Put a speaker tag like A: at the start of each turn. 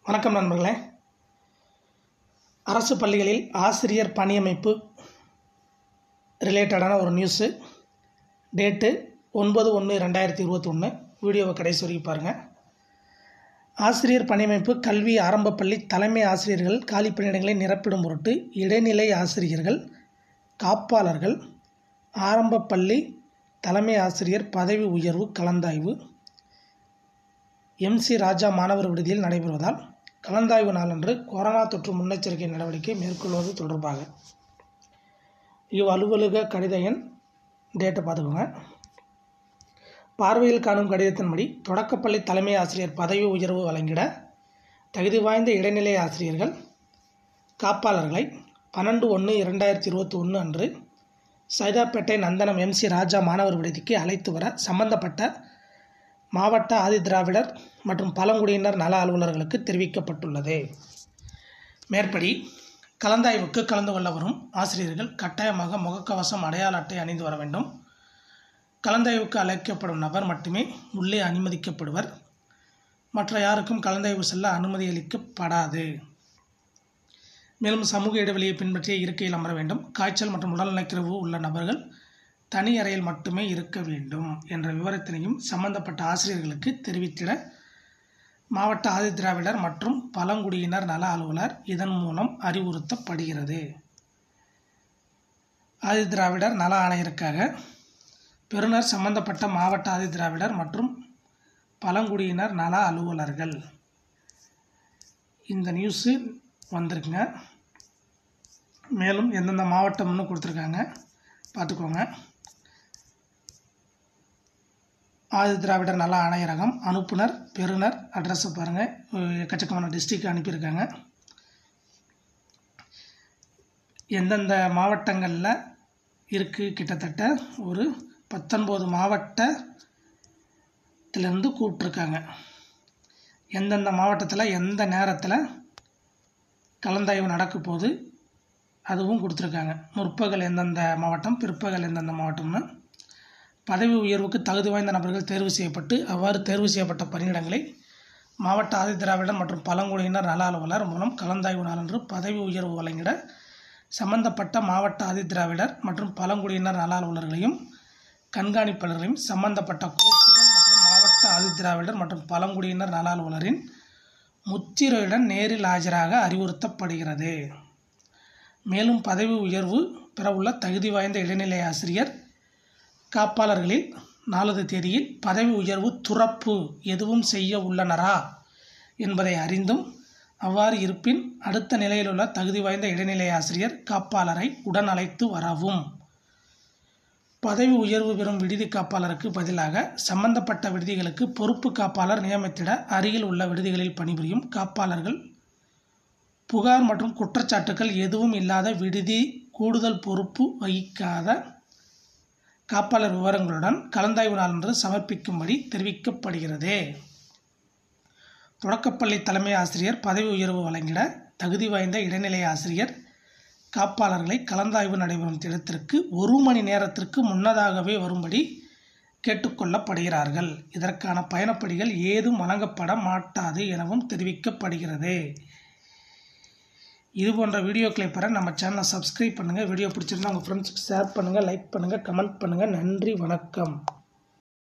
A: வணக்கம் நண்பர்களே அரசு பள்ளிகளில் ஆசிரியர் பணியமைப்பு ரிலேட்டடான ஒரு நியூஸு டேட்டு ஒன்பது ஒன்று ரெண்டாயிரத்தி இருபத்தொன்று வீடியோவை கடைசி வரைக்கும் பாருங்கள் ஆசிரியர் பணியமைப்பு கல்வி ஆரம்பப் பள்ளி தலைமை ஆசிரியர்கள் காலி பணியிடங்களை நிரப்பிடும் பொருட்டு இடைநிலை ஆசிரியர்கள் காப்பாளர்கள் ஆரம்பப் பள்ளி தலைமை ஆசிரியர் பதவி உயர்வு கலந்தாய்வு எம்சி ராஜா மாணவர் விடுதியில் நடைபெறுவதால் கலந்தாய்வு நாளன்று கொரோனா தொற்று முன்னெச்சரிக்கை நடவடிக்கை மேற்கொள்வது தொடர்பாக இவ் அலுவலக கடித எண் டேட்டை பார்த்துக்கோங்க பார்வையில் காணும் கடிதத்தின்படி தொடக்கப்பள்ளி தலைமை ஆசிரியர் பதவி உயர்வு வழங்கிட தகுதி வாய்ந்த இடைநிலை ஆசிரியர்கள் காப்பாளர்களை பன்னெண்டு ஒன்று இரண்டாயிரத்தி இருபத்தி ஒன்று அன்று சைதாப்பேட்டை நந்தனம் எம்சி ராஜா மாணவர் விடுதிக்கு அழைத்து வர சம்பந்தப்பட்ட மாவட்ட ஆதிதிராவிடர் மற்றும் பழங்குடியினர் நல அலுவலர்களுக்கு தெரிவிக்கப்பட்டுள்ளது மேற்படி கலந்தாய்வுக்கு கலந்து கொள்ள வரும் ஆசிரியர்கள் கட்டாயமாக முகக்கவசம் அடையாள அட்டை அணிந்து வர வேண்டும் கலந்தாய்வுக்கு அழைக்கப்படும் நபர் மட்டுமே உள்ளே அனுமதிக்கப்படுவர் மற்ற யாருக்கும் கலந்தாய்வு செல்ல அனுமதி அளிக்கப்படாது மேலும் சமூக இடைவெளியை பின்பற்றிய இருக்கையில் அமர வேண்டும் காய்ச்சல் மற்றும் உடல்நலக்குறைவு உள்ள நபர்கள் தனி அறையில் மட்டுமே இருக்க வேண்டும் என்ற விவரத்தினையும் சம்பந்தப்பட்ட ஆசிரியர்களுக்கு தெரிவித்திட மாவட்ட ஆதிதிராவிடர் மற்றும் பழங்குடியினர் நல அலுவலர் இதன் மூலம் அறிவுறுத்தப்படுகிறது ஆதிதிராவிடர் நல ஆணையருக்காக பெறுநர் சம்பந்தப்பட்ட மாவட்ட ஆதிதிராவிடர் மற்றும் பழங்குடியினர் நல அலுவலர்கள் இந்த நியூஸு வந்திருக்குங்க மேலும் எந்தெந்த மாவட்டம்னு கொடுத்துருக்காங்க பார்த்துக்கோங்க ஆதி திராவிடர் நல ஆணையரகம் அனுப்புனர் பெறுநர் அட்ரஸை பாருங்கள் எக்கச்சக்கமான டிஸ்ட்ரிக்ட் அனுப்பியிருக்காங்க எந்தெந்த மாவட்டங்களில் இருக்குது கிட்டத்தட்ட ஒரு பத்தொன்பது மாவட்டத்திலேருந்து கூப்பிட்ருக்காங்க எந்தெந்த மாவட்டத்தில் எந்த நேரத்தில் கலந்தாய்வு நடக்க போகுது அதுவும் கொடுத்துருக்காங்க முற்பகல் எந்தெந்த மாவட்டம் பிற்பகல் எந்தெந்த மாவட்டம்னு பதவி உயர்வுக்கு தகுதி வாய்ந்த நபர்கள் தேர்வு செய்யப்பட்டு அவ்வாறு தேர்வு செய்யப்பட்ட பணியிடங்களை மாவட்ட ஆதிதிராவிடர் மற்றும் பழங்குடியினர் நல அலுவலர் மூலம் கலந்தாய்வு நாளன்று பதவி உயர்வு வழங்கிட சம்பந்தப்பட்ட மாவட்ட ஆதிதிராவிடர் மற்றும் பழங்குடியினர் நல அலுவலர்களையும் கண்காணிப்பாளர்களையும் சம்பந்தப்பட்ட கோப்புகள் மற்றும் மாவட்ட ஆதிதிராவிடர் மற்றும் பழங்குடியினர் நல அலுவலரின் முத்திரையுடன் நேரில் ஆஜராக அறிவுறுத்தப்படுகிறது மேலும் பதவி உயர்வு பெறவுள்ள தகுதி வாய்ந்த இடைநிலை ஆசிரியர் காப்பாளர்களில் நாலது தேதியில் பதவி உயர்வு துறப்பு எதுவும் செய்ய உள்ளனரா என்பதை அறிந்தும் அவ்வாறு இருப்பின் அடுத்த நிலையிலுள்ள தகுதி வாய்ந்த இடைநிலை ஆசிரியர் காப்பாளரை உடன் அழைத்து வரவும் பதவி உயர்வு பெறும் விடுதி காப்பாளருக்கு பதிலாக சம்பந்தப்பட்ட விடுதிகளுக்கு பொறுப்பு காப்பாளர் நியமித்திட அருகில் உள்ள விடுதிகளில் பணிபுரியும் காப்பாளர்கள் புகார் மற்றும் குற்றச்சாட்டுகள் எதுவும் இல்லாத விடுதி கூடுதல் பொறுப்பு வகிக்காத காப்பாளர் விவரங்களுடன் கலந்தாய்வு நாளன்று சமர்ப்பிக்கும்படி தெரிவிக்கப்படுகிறது தொடக்கப்பள்ளி தலைமை ஆசிரியர் பதவி உயர்வு வழங்கிட தகுதி வாய்ந்த இடைநிலை ஆசிரியர் காப்பாளர்களை கலந்தாய்வு நடைபெறும் இடத்திற்கு ஒரு மணி நேரத்திற்கு முன்னதாகவே வரும்படி கேட்டுக்கொள்ளப்படுகிறார்கள் இதற்கான பயணப்படிகள் ஏதும் வழங்கப்பட மாட்டாது எனவும் தெரிவிக்கப்படுகிறது இது போன்ற வீடியோக்களை பெற நம்ம சேனலை சப்ஸ்கிரைப் பண்ணுங்கள் வீடியோ பிடிச்சிருந்தா உங்கள் ஃப்ரெண்ட்ஸுக்கு ஷேர் பண்ணுங்கள் லைக் பண்ணுங்கள் கமெண்ட் பண்ணுங்கள் நன்றி வணக்கம்